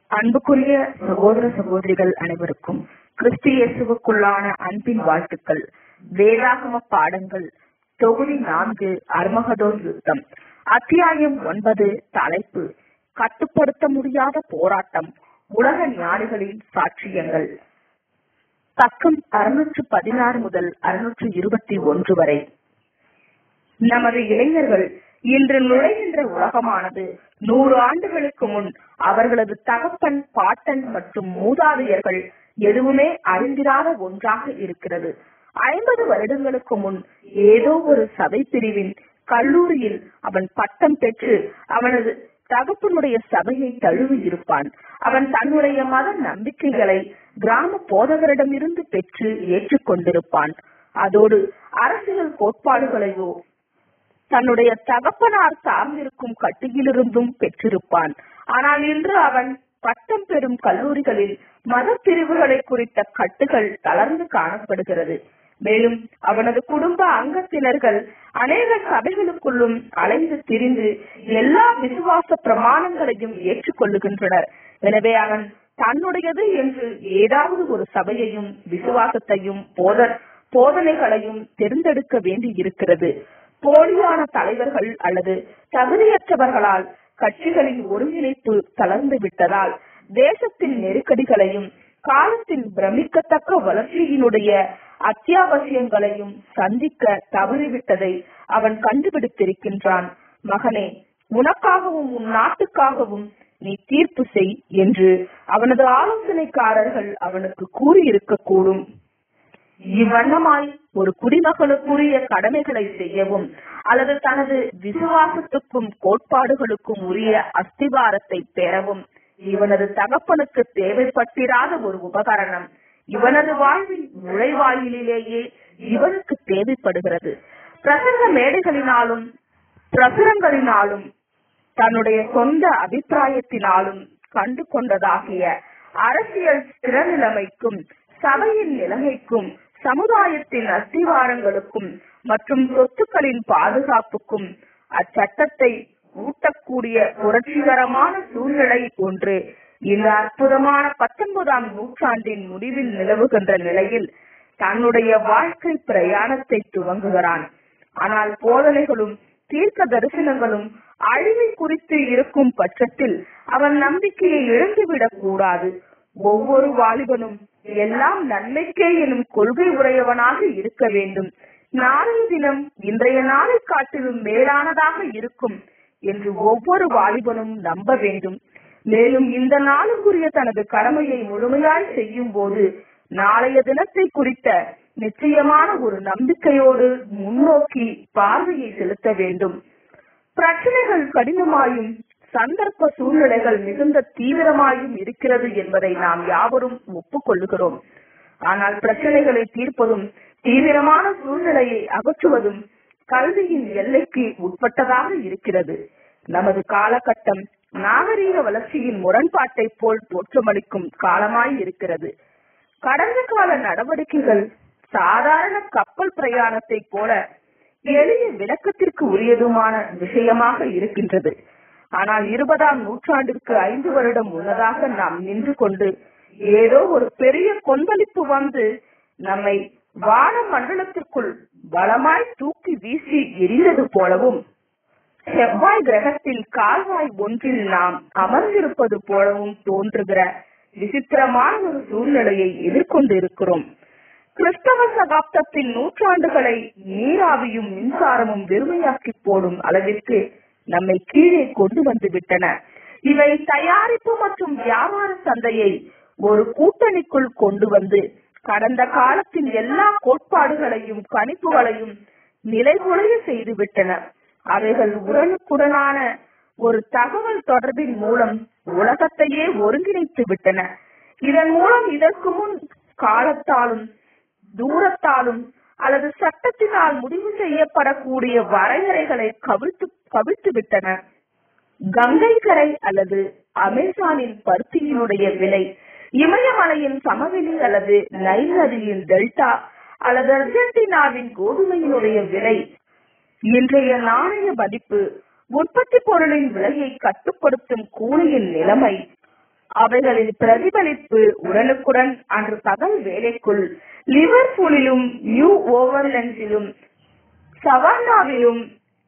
அன்புக்குரிய சகோதர சகோதரிகள் அனைவருக்கும் கிறிஸ்து இயேசுவுக்குள்ளான அன்பின் வாழ்த்துக்கள் வேதாகம பாடங்கள் தொகுதி நான்கு அர்மகதோன் யுத்தம் அத்தியாயம் ஒன்பது தலைப்பு கட்டுப்படுத்த முடியாத போராட்டம் உலக ஞானிகளின் சாட்சியங்கள் பக்கம் அறுநூற்று பதினாறு முதல் அறுநூற்று இருபத்தி ஒன்று வரை நமது இளைஞர்கள் இன்று நுழைகின்ற உலகமானது நூறு ஆண்டுகளுக்கு முன் அவர்களது தகப்பன் பாட்டன் மற்றும் மூதாதையர்கள் எதுவுமே அறிந்திராத ஒன்றாக இருக்கிறது ஐம்பது வருடங்களுக்கு முன் ஏதோ ஒரு சபை பிரிவின் கல்லூரியில் அவன் பட்டம் பெற்று அவனது தகப்பனுடைய சபையை தழுவி இருப்பான் அவன் தன்னுடைய மத நம்பிக்கைகளை கிராம போதகரிடமிருந்து பெற்று ஏற்றுக்கொண்டிருப்பான் அதோடு அரசியல் கோட்பாடுகளையோ தன்னுடைய தகப்பனார் சார்ந்திருக்கும் கட்டியிலிருந்தும் பெற்றிருப்பான் ஆனால் இன்று அவன் பட்டம் பெறும் கல்லூரிகளில் மத பிரிவுகளை குறித்த கட்டுகள் தளர்ந்து காணப்படுகிறது மேலும் அவனது குடும்ப அங்கத்தினர்கள் அநேக சபைகளுக்குள்ளும் அலைந்து திரிந்து எல்லா விசுவாச பிரமாணங்களையும் ஏற்றுக்கொள்ளுகின்றனர் எனவே அவன் தன்னுடையது என்று ஏதாவது ஒரு சபையையும் விசுவாசத்தையும் போத போதனைகளையும் தேர்ந்தெடுக்க வேண்டி இருக்கிறது போலியான தலைவர்கள் அல்லது தகுதியற்றவர்களால் கட்சிகளின் ஒருங்கிணைப்பு தளர்ந்து விட்டதால் தேசத்தின் நெருக்கடிகளையும் காலத்தின் பிரமிக்கத்தக்க வளர்ச்சியினுடைய அத்தியாவசியங்களையும் சந்திக்க தவறிவிட்டதை அவன் கண்டுபிடித்திருக்கின்றான் மகனே உனக்காகவும் உன் நாட்டுக்காகவும் நீ தீர்ப்பு செய் என்று அவனது ஆலோசனைக்காரர்கள் அவனுக்கு கூறியிருக்கக்கூடும் இவ்வண்ணமாய் ஒரு குடிமகனுக்குரிய கடமைகளை செய்யவும் அல்லது தனது விசுவாசத்துக்கும் கோட்பாடுகளுக்கும் உரிய அஸ்திவாரத்தை பெறவும் இவனது தகப்பனுக்கு தேவைப்பட்டிராத ஒரு உபகரணம் இவனது வாழ்வின் நுழைவாயிலேயே இவனுக்கு தேவைப்படுகிறது பிரசங்க மேடைகளினாலும் பிரசுரங்களினாலும் தன்னுடைய சொந்த அபிப்பிராயத்தினாலும் கண்டு கொண்டதாகிய அரசியல் ஸ்திரநிலைமைக்கும் சபையின் நிலைமைக்கும் சமுதாயத்தின் அஸ்திவாரங்களுக்கும் மற்றும் சொத்துக்களின் பாதுகாப்புக்கும் அச்சட்டத்தை ஊட்டக்கூடிய புரட்சிகரமான சூழ்நிலை ஒன்று இந்த அற்புதமான பத்தொன்பதாம் நூற்றாண்டின் முடிவில் நிலவுகின்ற நிலையில் தன்னுடைய வாழ்க்கை பிரயாணத்தை துவங்குகிறான் ஆனால் போதனைகளும் தீர்க்க தரிசனங்களும் அழிவை குறித்து இருக்கும் பட்சத்தில் அவன் நம்பிக்கையை இழந்துவிடக் கூடாது ஒவ்வொரு வாலிபனும் எல்லாம் நன்மைக்கே எனும் கொள்கை உடையவனாக இருக்க வேண்டும் நாளைய தினம் இன்றைய நாளை காட்டிலும் மேலானதாக இருக்கும் என்று ஒவ்வொரு வாலிபனும் நம்ப வேண்டும் மேலும் இந்த நாளுக்குரிய தனது கடமையை முழுமையாய் செய்யும் போது நாளைய தினத்தை குறித்த நிச்சயமான ஒரு நம்பிக்கையோடு முன்னோக்கி பார்வையை செலுத்த வேண்டும் பிரச்சனைகள் கடினமாயும் சந்தர்ப்ப சூழ்நிலைகள் மிகுந்த தீவிரமாயும் இருக்கிறது என்பதை நாம் யாவரும் ஒப்புக்கொள்ளுகிறோம் ஆனால் பிரச்சனைகளை தீர்ப்பதும் தீவிரமான சூழ்நிலையை அகற்றுவதும் கல்வியின் எல்லைக்கு உட்பட்டதாக இருக்கிறது நமது காலகட்டம் நாகரீக வளர்ச்சியின் முரண்பாட்டை போல் தோற்றமளிக்கும் காலமாய் இருக்கிறது கடந்த கால நடவடிக்கைகள் சாதாரண கப்பல் பிரயாணத்தை போல எளிய விளக்கத்திற்கு உரியதுமான விஷயமாக இருக்கின்றது ஆனால் இருபதாம் நூற்றாண்டிற்கு ஐந்து வருடம் முன்னதாக நாம் நின்று கொண்டு ஏதோ ஒரு பெரிய கொந்தளிப்பு வந்து நம்மை வான மண்டலத்திற்குள் பலமாய் தூக்கி வீசி எரிந்தது போலவும் செவ்வாய் கிரகத்தில் கால்வாய் ஒன்றில் நாம் அமர்ந்திருப்பது போலவும் தோன்றுகிற விசித்திரமான ஒரு சூழ்நிலையை எதிர்கொண்டு இருக்கிறோம் கிறிஸ்தவ சகாப்தத்தின் நூற்றாண்டுகளை நீராவியும் மின்சாரமும் வெறுமையாக்கி போடும் அளவிற்கு நம்மை கீழே கொண்டு வந்து விட்டன இவை தயாரிப்பு மற்றும் வியாபார சந்தையை ஒரு கூட்டணிக்குள் கொண்டு வந்து கடந்த காலத்தின் எல்லா கோட்பாடுகளையும் கணிப்புகளையும் நிலைகுலைய செய்து விட்டன அவைகள் உடனுக்குடனான ஒரு தகவல் தொடர்பின் மூலம் உலகத்தையே ஒருங்கிணைத்து விட்டன இதன் மூலம் இதற்கு முன் காலத்தாலும் தூரத்தாலும் அல்லது சட்டத்தினால் முடிவு செய்யப்படக்கூடிய வரையறைகளை கவிழ்த்து கவிழ்த்து விட்டன கங்கை கரை அல்லது அமேசானின் பருத்தியினுடைய விலை இமயமலையின் சமவெளி அல்லது நைல் நதியின் டெல்டா அல்லது அர்ஜென்டினாவின் கோதுமையினுடைய விலை இன்றைய நாணய மதிப்பு உற்பத்தி பொருளின் விலையை கட்டுப்படுத்தும் கூலியின் நிலைமை அவைகளின் பிரதிபலிப்பு உடனுக்குடன் அன்று பகல் வேலைக்குள் லிவர்பூலிலும் நியூ ஓவர்லண்ட்ஸிலும் சவானாவிலும்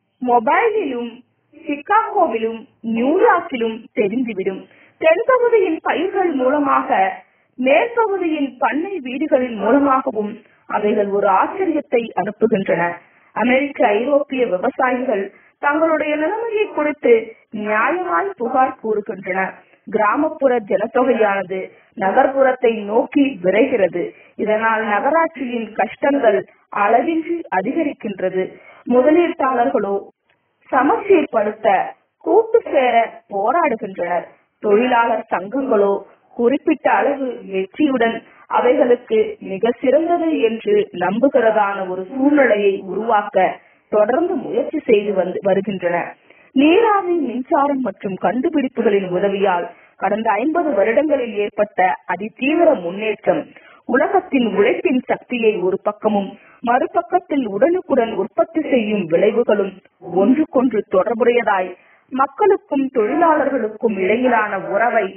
மொபைலிலும் சிகாகோவிலும் நியூயார்க்கிலும் தெரிந்துவிடும் தென்பகுதியின் பயிர்கள் மூலமாக மேற்பகுதியின் பண்ணை வீடுகளின் மூலமாகவும் அவைகள் ஒரு ஆச்சரியத்தை அனுப்புகின்றன அமெரிக்க ஐரோப்பிய விவசாயிகள் தங்களுடைய நிலைமையை குறித்து நியாயமாய் புகார் கூறுகின்றன கிராமப்புற ஜனத்தொகையானது நகர்ப்புறத்தை நோக்கி விரைகிறது இதனால் நகராட்சியின் கஷ்டங்கள் அளவின்றி அதிகரிக்கின்றது முதலீட்டாளர்களோ சமச்சீர்படுத்த கூட்டு சேர போராடுகின்றனர் தொழிலாளர் சங்கங்களோ குறிப்பிட்ட அளவு வெற்றியுடன் அவைகளுக்கு மிக சிறந்தது என்று நம்புகிறதான ஒரு சூழ்நிலையை உருவாக்க தொடர்ந்து முயற்சி செய்து வந்து வருகின்றன நீராவி மின்சாரம் மற்றும் கண்டுபிடிப்புகளின் உதவியால் கடந்த ஐம்பது வருடங்களில் ஏற்பட்ட அதிதீவிர முன்னேற்றம் உலகத்தின் உழைப்பின் சக்தியை ஒரு பக்கமும் மறுபக்கத்தில் உடனுக்குடன் உற்பத்தி செய்யும் விளைவுகளும் ஒன்றுக்கொன்று தொடர்புடையதாய் மக்களுக்கும் தொழிலாளர்களுக்கும் இடையிலான உறவை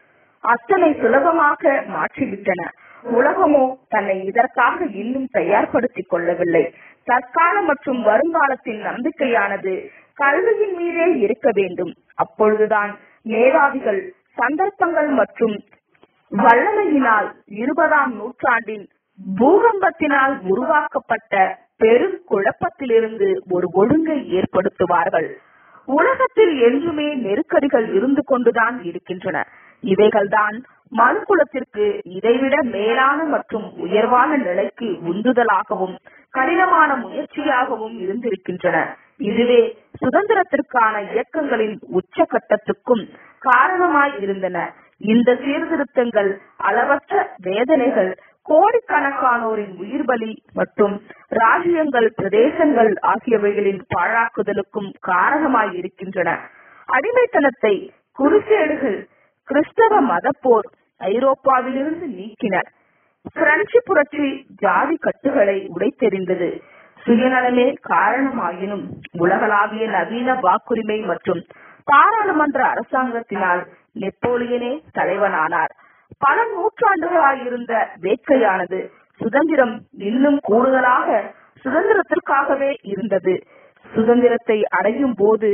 அத்தனை சுலபமாக மாற்றிவிட்டன உலகமோ தன்னை இதற்காக இன்னும் தயார்படுத்திக் கொள்ளவில்லை தற்கால மற்றும் வருங்காலத்தின் நம்பிக்கையானது கல்வியின் மீதே இருக்க வேண்டும் அப்பொழுதுதான் மேதாவிகள் சந்தர்ப்பங்கள் மற்றும் வல்லமையினால் இருபதாம் நூற்றாண்டின் பூகம்பத்தினால் உருவாக்கப்பட்ட பெரும் குழப்பத்திலிருந்து ஒரு ஒழுங்கை ஏற்படுத்துவார்கள் உலகத்தில் என்றுமே நெருக்கடிகள் இருந்து கொண்டுதான் இருக்கின்றன இவைகள்தான் மனுக்குலத்திற்கு இதைவிட மேலான மற்றும் உயர்வான நிலைக்கு உந்துதலாகவும் கடினமான முயற்சியாகவும் இருந்திருக்கின்றன இதுவே சுதந்திரத்திற்கான இயக்கங்களின் உச்சகட்டத்துக்கும் காரணமாய் இருந்தன இந்த சீர்திருத்தங்கள் அளவற்ற வேதனைகள் கோடிக்கணக்கானோரின் உயிர் பலி மற்றும் ராஜ்யங்கள் பிரதேசங்கள் ஆகியவைகளின் பாழாக்குதலுக்கும் காரணமாய் இருக்கின்றன அடிமைத்தனத்தை குருசேடுகள் கிறிஸ்தவ மதப்போர் ஐரோப்பாவிலிருந்து நீக்கினர் பிரெஞ்சு புரட்சி ஜாதி கட்டுகளை உடைத்தெறிந்தது சுயநலமே காரணமாயினும் உலகளாவிய நவீன வாக்குரிமை மற்றும் பாராளுமன்ற அரசாங்கத்தினால் நெப்போலியனே தலைவனானார் பல நூற்றாண்டுகளாயிருந்த வேட்கையானது சுதந்திரம் இன்னும் கூடுதலாக சுதந்திரத்திற்காகவே இருந்தது சுதந்திரத்தை அடையும் போது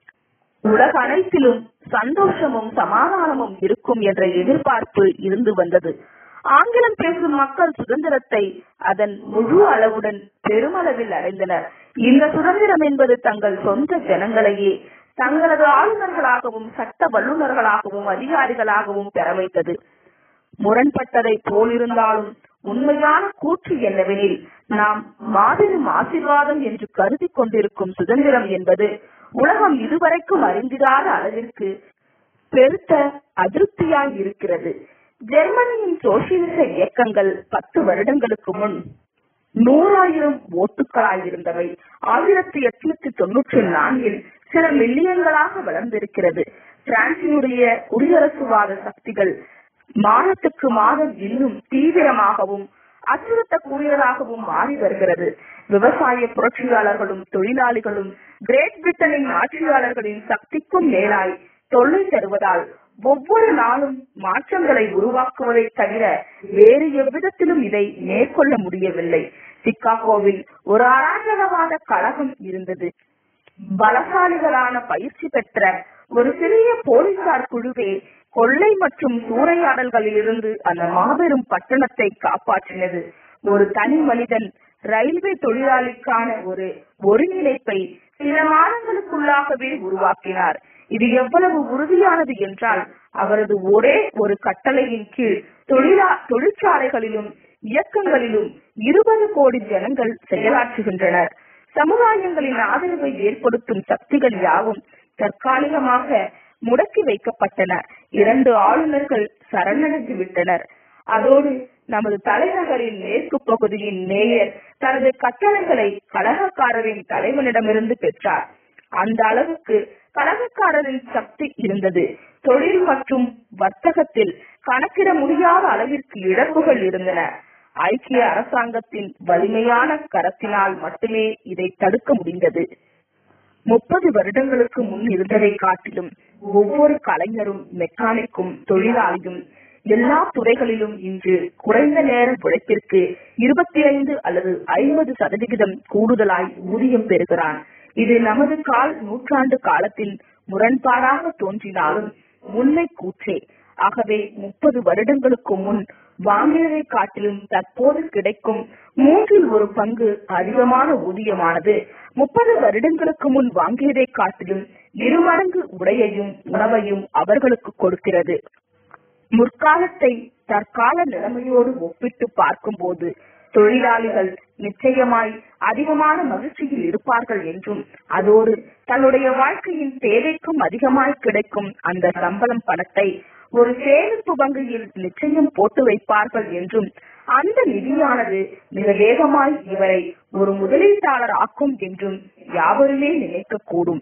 உலக அனைத்திலும் சந்தோஷமும் சமாதானமும் இருக்கும் என்ற எதிர்பார்ப்பு இருந்து வந்தது ஆங்கிலம் பேசும் மக்கள் சுதந்திரத்தை அதன் முழு அளவுடன் பெருமளவில் அடைந்தனர் இந்த சுதந்திரம் என்பது தங்கள் சொந்த ஜனங்களையே தங்களது ஆளுநர்களாகவும் சட்ட வல்லுநர்களாகவும் அதிகாரிகளாகவும் பெற வைத்தது முரண்பட்டதை போலிருந்தாலும் உண்மையான கூற்று என்னவெனில் நாம் மாபெரும் ஆசிர்வாதம் என்று கருதி கொண்டிருக்கும் சுதந்திரம் என்பது உலகம் இதுவரைக்கும் அறிந்திராத அளவிற்கு பெருத்த அதிருப்தியாய் இருக்கிறது ஜெர்மனியின் சோசியலிச இயக்கங்கள் பத்து வருடங்களுக்கு முன் நூறாயிரம் ஓட்டுகளாயிருந்தவை ஆயிரத்தி எட்நூத்தி தொன்னூற்றி நான்கில் சில மில்லியன்களாக வளர்ந்திருக்கிறது பிரான்சினுடைய குடியரசுவாத சக்திகள் மாதத்துக்கு மாதம் இன்னும் தீவிரமாகவும் அச்சுறுத்தக்கூடியதாகவும் மாறி வருகிறது விவசாய புரட்சியாளர்களும் தொழிலாளிகளும் கிரேட் பிரிட்டனின் ஆட்சியாளர்களின் சக்திக்கும் மேலாய் தொல்லை தருவதால் ஒவ்வொரு நாளும் மாற்றங்களை உருவாக்குவதை தவிர வேறு எவ்விதத்திலும் இதை மேற்கொள்ள முடியவில்லை சிக்காகோவில் ஒரு அராஜகவாத கழகம் இருந்தது பலசாலிகளான பயிற்சி பெற்ற ஒரு சிறிய போலீசார் குழுவே கொள்ளை மற்றும் சூறையாடல்களிலிருந்து அந்த மாபெரும் பட்டணத்தை காப்பாற்றினது ஒரு தனி மனிதன் ரயில்வே தொழிலாளிக்கான ஒரு ஒருங்கிணைப்பை சில மாதங்களுக்குள்ளாகவே உருவாக்கினார் இது எவ்வளவு உறுதியானது என்றால் அவரது ஒரே ஒரு கட்டளையின் கீழ் தொழிலா தொழிற்சாலைகளிலும் இயக்கங்களிலும் இருபது கோடி ஜனங்கள் செயலாற்றுகின்றனர் சமுதாயங்களின் ஆதரவை ஏற்படுத்தும் சக்திகள் யாவும் தற்காலிகமாக முடக்கி வைக்கப்பட்டன இரண்டு ஆளுநர்கள் சரணடைந்து விட்டனர் அதோடு நமது தலைநகரின் மேற்கு பகுதியின் மேயர் தனது கட்டளைகளை கலகக்காரரின் தலைவனிடமிருந்து பெற்றார் அந்த அளவுக்கு கலகக்காரரின் சக்தி இருந்தது தொழில் மற்றும் வர்த்தகத்தில் கணக்கிட முடியாத அளவிற்கு இழப்புகள் இருந்தன ஐக்கிய அரசாங்கத்தின் வலிமையான கரத்தினால் மட்டுமே இதை தடுக்க முடிந்தது முப்பது வருடங்களுக்கு முன் இருந்ததை காட்டிலும் ஒவ்வொரு கலைஞரும் மெக்கானிக்கும் தொழிலாளியும் எல்லா துறைகளிலும் இன்று குறைந்த நேர உழைப்பிற்கு இருபத்தி ஐந்து அல்லது ஐம்பது சதவிகிதம் கூடுதலாய் ஊதியம் பெறுகிறான் இது நமது கால் நூற்றாண்டு காலத்தில் முரண்பாடாக தோன்றினாலும் உண்மை கூற்றே ஆகவே முப்பது வருடங்களுக்கு முன் வாங்கியதை காட்டிலும் தற்போது கிடைக்கும் மூன்றில் ஒரு பங்கு அதிகமான ஊதியமானது முப்பது வருடங்களுக்கு முன் வாங்கியதை காட்டிலும் இருமடங்கு உடையையும் உணவையும் அவர்களுக்கு கொடுக்கிறது முற்காலத்தை தற்கால நிலைமையோடு ஒப்பிட்டு பார்க்கும்போது தொழிலாளிகள் நிச்சயமாய் அதிகமான மகிழ்ச்சியில் இருப்பார்கள் என்றும் அதோடு தன்னுடைய வாழ்க்கையின் தேவைக்கும் அதிகமாய் கிடைக்கும் அந்த சம்பளம் பணத்தை ஒரு சேமிப்பு வங்கியில் நிச்சயம் போட்டு வைப்பார்கள் என்றும் அந்த நிதியானது மிக வேகமாய் இவரை ஒரு முதலீட்டாளர் ஆக்கும் என்றும் யாவருமே நினைக்கக்கூடும்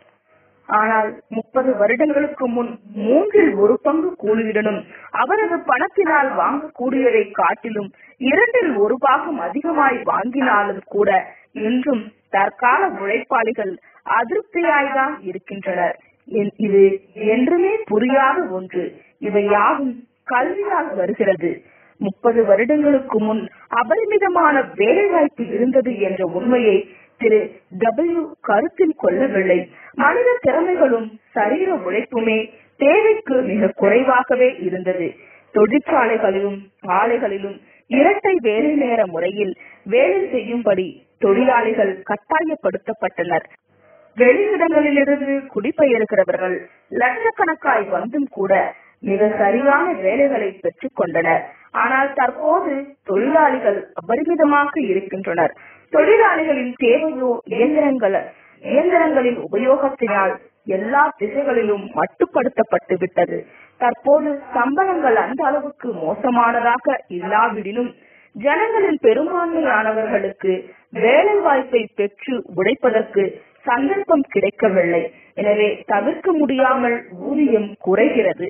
ஆனால் முப்பது வருடங்களுக்கு முன் மூன்றில் ஒரு பங்கு கூலியுடனும் அவரது பணத்தினால் வாங்கக்கூடியதை காட்டிலும் இரண்டில் ஒரு பாகம் அதிகமாய் வாங்கினாலும் கூட இன்றும் தற்கால உழைப்பாளிகள் அதிருப்தியாய்தான் இருக்கின்றனர் என்- இது என்றுமே புரியாத ஒன்று இவை யாவும் கல்வியால் வருகிறது முப்பது வருடங்களுக்கு முன் அபரிமிதமான வேலைவாய்ப்பு இருந்தது என்ற உண்மையை திரு டபிள்யூ கருத்தில் கொள்ளவில்லை மனித திறமைகளும் சரீர உழைப்புமே தேவைக்கு மிக குறைவாகவே இருந்தது தொழிற்சாலைகளிலும் ஆலைகளிலும் இரட்டை வேலை நேர முறையில் வேலை செய்யும்படி தொழிலாளிகள் கட்டாயப்படுத்தப்பட்டனர் வெளியிடங்களிலிருந்து குடிபெயர்கிறவர்கள் லட்சக்கணக்காய் வந்தும் கூட மிக சரியான வேலைகளை பெற்றுக் கொண்டனர் ஆனால் தற்போது தொழிலாளிகள் அபரிமிதமாக இருக்கின்றனர் தொழிலாளிகளின் தேவையோ இயந்திரங்கள் இயந்திரங்களின் உபயோகத்தினால் எல்லா திசைகளிலும் மட்டுப்படுத்தப்பட்டு விட்டது தற்போது சம்பளங்கள் அந்த அளவுக்கு மோசமானதாக இல்லாவிடினும் ஜனங்களின் பெரும்பான்மையானவர்களுக்கு வேலை வாய்ப்பை பெற்று உழைப்பதற்கு சந்தர்ப்பம் கிடைக்கவில்லை எனவே தவிர்க்க முடியாமல் ஊதியம் குறைகிறது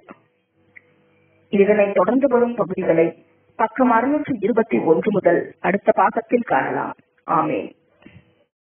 இதனை தொடர்ந்து வரும் பகுதிகளை பக்கம் அறுநூற்று இருபத்தி ஒன்று முதல் அடுத்த பாகத்தில் காணலாம் ஆமேன்